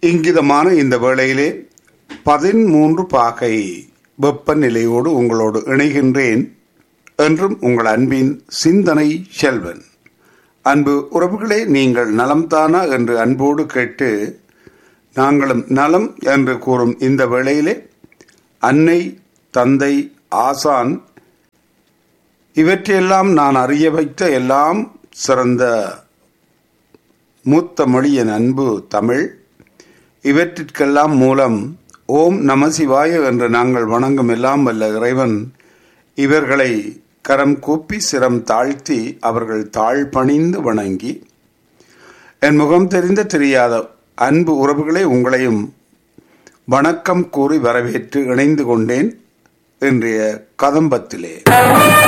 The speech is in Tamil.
இங்கிதமான இந்த வேளையிலே பதிமூன்று பாகை வெப்பநிலையோடு உங்களோடு இணைகின்றேன் என்றும் உங்கள் அன்பின் சிந்தனை செல்வன் அன்பு உறவுகளே நீங்கள் நலம்தானா என்று அன்போடு கேட்டு நாங்களும் நலம் என்று கூறும் இந்த வேளையிலே அன்னை தந்தை ஆசான் இவற்றையெல்லாம் நான் அறிய வைத்த எல்லாம் சிறந்த மூத்த மொழியின் அன்பு தமிழ் இவற்றிற்கெல்லாம் மூலம் ஓம் நமசிவாய என்று நாங்கள் வணங்கும் எல்லாம் வல்ல இறைவன் இவர்களை கரம் கூப்பி சிரம் தாழ்த்தி அவர்கள் தாழ் பணிந்து வணங்கி என் முகம் தெரிந்த தெரியாத அன்பு உறவுகளை உங்களையும் வணக்கம் கூறி வரவேற்று இணைந்து கொண்டேன் இன்றைய கதம்பத்திலே